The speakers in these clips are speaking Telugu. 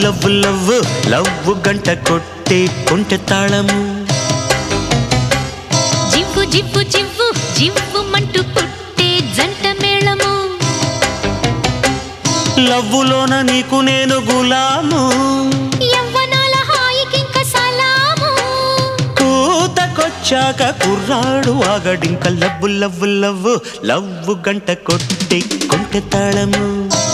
లవ్వు లవ్వు లవ్వు గంట కొట్టే కొంటె తాళము జివ్వు జివ్వు జివ్వు జివ్వు మంటూ పుట్టే జంట మేళము లవ్వులోన నీకు నేను గులాము యవ్వనాల హాయికింక సలాము కూతకొచ్చాక కుర్రాడు ఆగడింక లవ్వు లవ్వు లవ్వు లవ్వు గంట కొట్టే కొంటె తాళము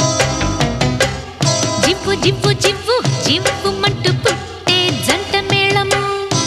జివ్వు జివ్వు జివ్వు జివ్వు మంటూ పుట్టే జంట మేళము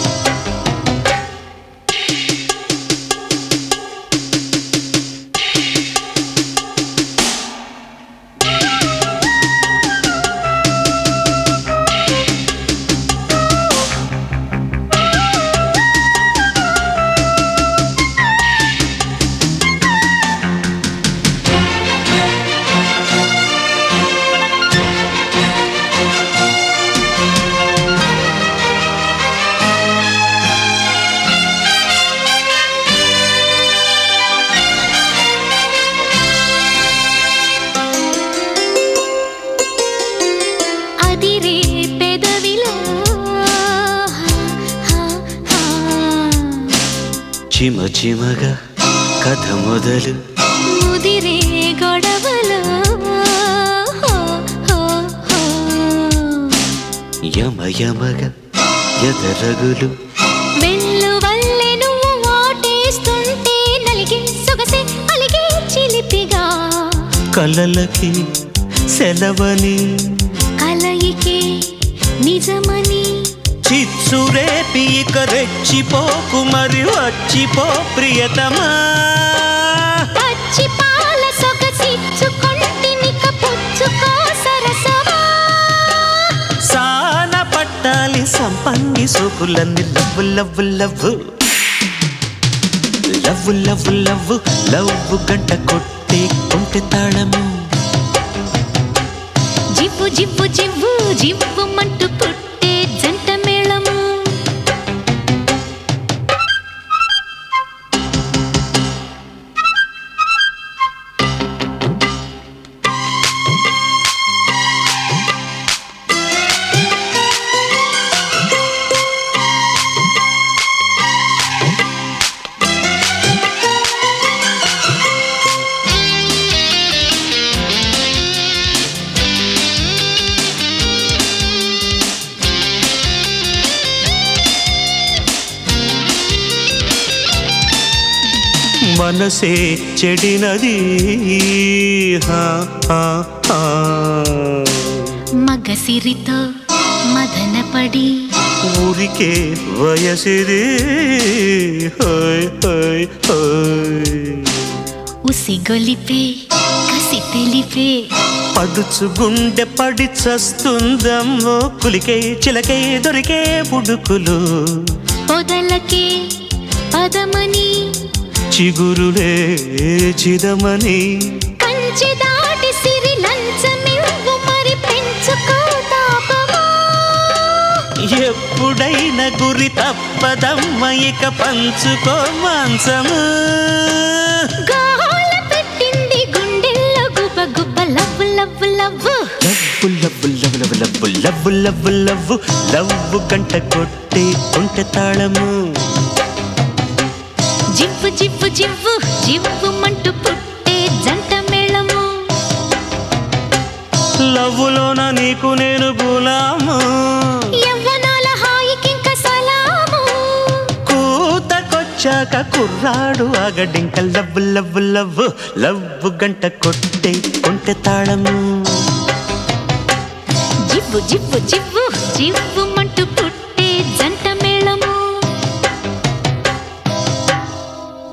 అదిరే పెదవిలో చిమ చిమగా కథ మొదలు ముదిరే గొడవలో యమ యమగా ఎదరగులు వెళ్ళు వల్లే నువ్వు ఓటేస్తుంటే నలిగే సొగసే అలిగే చిలిపిగా కలలకి సెలవని కలయికే నిజమని చిచ్చురేపి ఇక రెచ్చిపోకు మరి వచ్చిపో ప్రియతమా పచ్చి పాల సొగసిచ్చుకొంటినిక పుచ్చుకో సరసమా సాన పట్టాలి సంపంగి సోకులన్నీ love love love love love love love గంట కొట్టే కొంటె తాళము జివ్వు జివ్వు జివ్వు జివ్వు మంటూ పుట్టే జంట మేళము మనసే చెడినది హా, హా, హా. మగసిరితో మదనపడి ఊరికే వయసిది హోయ్ హోయ్ హోయ్ ఉసిగొలిపే కసి తెలిపే పడుచు గుండె పడి చస్తుందమ్మో కులికే చిలకే దొరికే పుడుకులు పొదలకే పదమని చిగురులే చిదమని కంచె దాటి సిరి లంచమివ్వు మరి పెంచుకో తాపమా ఎప్పుడైనా గురి తప్పదమ్మ ఇక పంచుకో మాంసము గోల పెట్టింది గుండెల్లో గుబ గుబ love love love love love love love love love love love గంట కొట్టే కొంటె తాళము జివ్వు జివ్వు జివ్వు జివ్వు మంటూ పుట్టే జంట మేళము లవ్వులోన నీకు నేను గులాము యవ్వనాల హాయికింక సలాము కూతకొచ్చాక కుర్రాడు ఆగడింక లవ్వు లవ్వు లవ్వు లవ్వు గంట కొట్టే కొంటె తాళము జివ్వు జివ్వు జివ్వు జివ్వు మంటూ పుట్టే